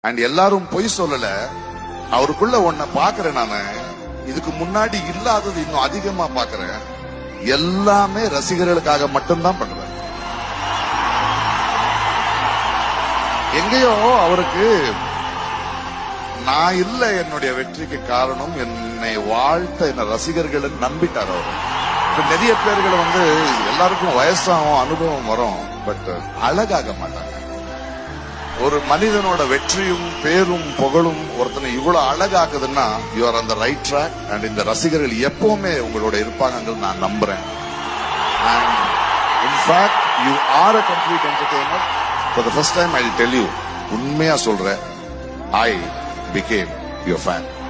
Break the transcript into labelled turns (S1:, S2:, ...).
S1: and எல்லாரும் பொய் சொல்லல அவருக்குள்ள ஒன்ன பாக்குறேன் நானு இதுக்கு முன்னாடி இல்லாதது இன்னும் அதிகமா பாக்குறேன் எல்லாமே ரசிகர்களுக்காக மட்டும்தான் பண்றாரு எங்கேயோ அவருக்கு நான் இல்ல என்னுடைய வெற்றிக்கு காரணம் என்னை வாழ்த்த என்ன ரசிகர்கள் நம்பிட்டார் அவர் இப்ப நிறைய பேர்கள் வந்து எல்லாருக்கும் வயசாகும் அனுபவம் வரும் பட் அழகாக மாட்டாங்க ஒரு மனிதனோட வெற்றியும் பேரும் புகழும் ஒருத்தனை இவ்வளவு அழகாக்குதுன்னா யூ ஆர் அந்த ரைட் ட்ராக் அண்ட் இந்த ரசிகர்கள் எப்பவுமே உங்களோட இருப்பாங்கன்னு நான் நம்புறேன் and in fact you are a complete entertainer for the first time I tell you உண்மையா சொல்றேன் ஐ பிகேம் யுவர் ஃபேன்